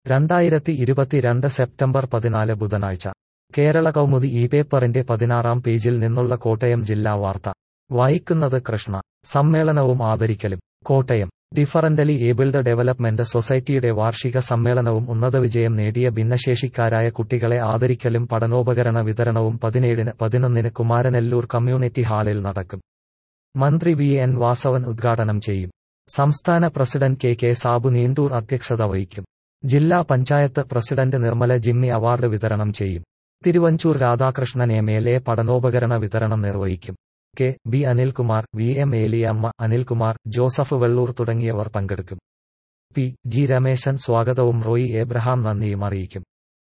രണ്ടായിരത്തി ഇരുപത്തിരണ്ട് സെപ്റ്റംബർ പതിനാല് ബുധനാഴ്ച കേരള കൗമുദി ഈ പേപ്പറിന്റെ പതിനാറാം പേജിൽ നിന്നുള്ള കോട്ടയം ജില്ലാ വാർത്ത വായിക്കുന്നത് കൃഷ്ണ സമ്മേളനവും ആദരിക്കലും കോട്ടയം ഡിഫറന്റലി ഏബിൾഡ് ഡെവലപ്മെന്റ് സൊസൈറ്റിയുടെ വാർഷിക സമ്മേളനവും ഉന്നതവിജയം നേടിയ ഭിന്നശേഷിക്കാരായ കുട്ടികളെ ആദരിക്കലും പഠനോപകരണ വിതരണവും പതിനേഴിന് പതിനൊന്നിന് കുമാരനെല്ലൂർ കമ്മ്യൂണിറ്റി ഹാളിൽ നടക്കും മന്ത്രി വി എൻ വാസവൻ ഉദ്ഘാടനം ചെയ്യും സംസ്ഥാന president K K Sabu Neendoor അധ്യക്ഷത വഹിക്കും ജില്ലാ panchayat president Nirmala Jimmy award വിതരണം ചെയ്യും Thiruvanchoor Radhakrishnan M L A പഠനോപകരണ വിതരണം നിർവഹിക്കും K B Anilkumar V M Eliyamma Anilkumar Joseph Vellur തുടങ്ങിയവർ പങ്കെടുക്കും പി ജി രമേശൻ സ്വാഗതവും റോയി എബ്രഹാം നന്ദിയും അറിയിക്കും